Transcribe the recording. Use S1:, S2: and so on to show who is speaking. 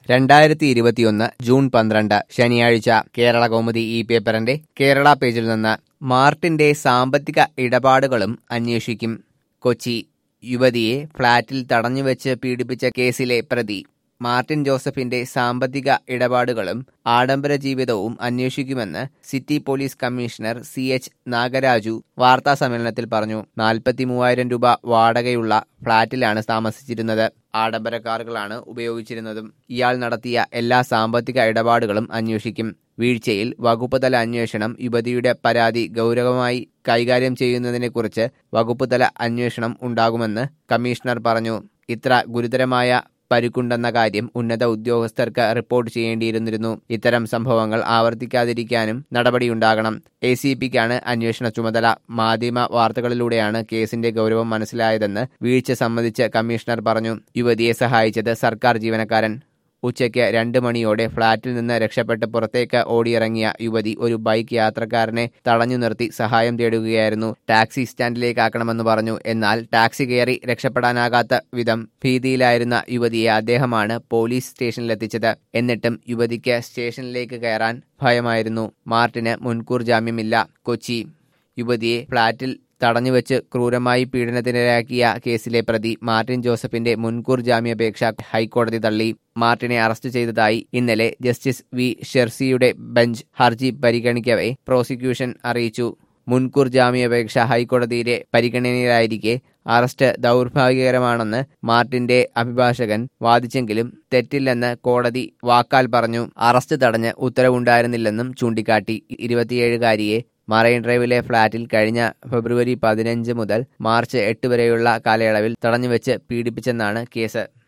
S1: രണ്ടായിരത്തി ഇരുപത്തിയൊന്ന് ജൂൺ പന്ത്രണ്ട് ശനിയാഴ്ച കേരള കൗമുദി ഈ പേപ്പറിന്റെ കേരള പേജിൽ നിന്ന് മാർട്ടിന്റെ സാമ്പത്തിക ഇടപാടുകളും അന്വേഷിക്കും കൊച്ചി യുവതിയെ ഫ്ളാറ്റിൽ തടഞ്ഞുവെച്ച് പീഡിപ്പിച്ച കേസിലെ പ്രതി മാർട്ടിൻ ജോസഫിന്റെ സാമ്പത്തിക ഇടപാടുകളും ആഡംബര ജീവിതവും അന്വേഷിക്കുമെന്ന് city police commissioner C H Nagaraju വാർത്താ സമ്മേളനത്തിൽ പറഞ്ഞു നാൽപ്പത്തി മൂവായിരം രൂപ വാടകയുള്ള ഫ്ളാറ്റിലാണ് താമസിച്ചിരുന്നത് ആഡംബര കാറുകളാണ് ഉപയോഗിച്ചിരുന്നതും ഇയാൾ നടത്തിയ എല്ലാ സാമ്പത്തിക ഇടപാടുകളും അന്വേഷിക്കും വീഴ്ചയിൽ വകുപ്പുതല അന്വേഷണം യുവതിയുടെ പരാതി ഗൗരവമായി കൈകാര്യം ചെയ്യുന്നതിനെക്കുറിച്ച് വകുപ്പുതല അന്വേഷണം ഉണ്ടാകുമെന്ന് കമ്മീഷണർ പറഞ്ഞു ഇത്ര ഗുരുതരമായ പരുക്കുണ്ടെന്ന കാര്യം ഉന്നത ഉദ്യോഗസ്ഥർക്ക് റിപ്പോർട്ട് ചെയ്യേണ്ടിയിരുന്നിരുന്നു ഇത്തരം സംഭവങ്ങൾ ആവർത്തിക്കാതിരിക്കാനും നടപടിയുണ്ടാകണം എ സി പിക്കാണ് അന്വേഷണ ചുമതല മാധ്യമ വാർത്തകളിലൂടെയാണ് കേസിന്റെ ഗൗരവം മനസ്സിലായതെന്ന് വീഴ്ച സംബന്ധിച്ച് കമ്മീഷണർ പറഞ്ഞു യുവതിയെ സഹായിച്ചത് സർക്കാർ ജീവനക്കാരൻ ഉച്ചയ്ക്ക് രണ്ട് മണിയോടെ ഫ്ളാറ്റിൽ നിന്ന് രക്ഷപ്പെട്ട് പുറത്തേക്ക് ഓടിയിറങ്ങിയ യുവതി ഒരു ബൈക്ക് യാത്രക്കാരനെ തടഞ്ഞു നിർത്തി സഹായം തേടുകയായിരുന്നു ടാക്സി സ്റ്റാൻഡിലേക്കാക്കണമെന്ന് പറഞ്ഞു എന്നാൽ ടാക്സി കയറി രക്ഷപ്പെടാനാകാത്ത വിധം ഭീതിയിലായിരുന്ന യുവതിയെ അദ്ദേഹമാണ് പോലീസ് സ്റ്റേഷനിലെത്തിച്ചത് എന്നിട്ടും യുവതിക്ക് സ്റ്റേഷനിലേക്ക് കയറാൻ ഭയമായിരുന്നു മാർട്ടിന് മുൻകൂർ ജാമ്യമില്ല കൊച്ചി യുവതിയെ ഫ്ളാറ്റിൽ തടഞ്ഞുവെച്ച് ക്രൂരമായി പീഡനത്തിനിരയാക്കിയ കേസിലെ പ്രതി മാർട്ടിൻ ജോസഫിന്റെ മുൻകൂർ ജാമ്യാപേക്ഷ ഹൈക്കോടതി തള്ളി മാർട്ടിനെ അറസ്റ്റ് ചെയ്തതായി ഇന്നലെ ജസ്റ്റിസ് വി ഷെർസിയുടെ ബെഞ്ച് ഹർജി പരിഗണിക്കവെ പ്രോസിക്യൂഷൻ അറിയിച്ചു മുൻകൂർ ജാമ്യാപേക്ഷ ഹൈക്കോടതിയിലെ പരിഗണനയിലായിരിക്കെ അറസ്റ്റ് ദൗർഭാഗ്യകരമാണെന്ന് മാർട്ടിന്റെ അഭിഭാഷകൻ വാദിച്ചെങ്കിലും തെറ്റില്ലെന്ന് കോടതി വാക്കാൽ പറഞ്ഞു അറസ്റ്റ് തടഞ്ഞ് ഉത്തരവുണ്ടായിരുന്നില്ലെന്നും ചൂണ്ടിക്കാട്ടി ഇരുപത്തിയേഴുകാരിയെ മറൈൻ ഡ്രൈവിലെ ഫ്ളാറ്റിൽ കഴിഞ്ഞ ഫെബ്രുവരി പതിനഞ്ച് മുതൽ മാർച്ച് എട്ട് വരെയുള്ള കാലയളവിൽ തടഞ്ഞുവെച്ച് പീഡിപ്പിച്ചെന്നാണ് കേസ്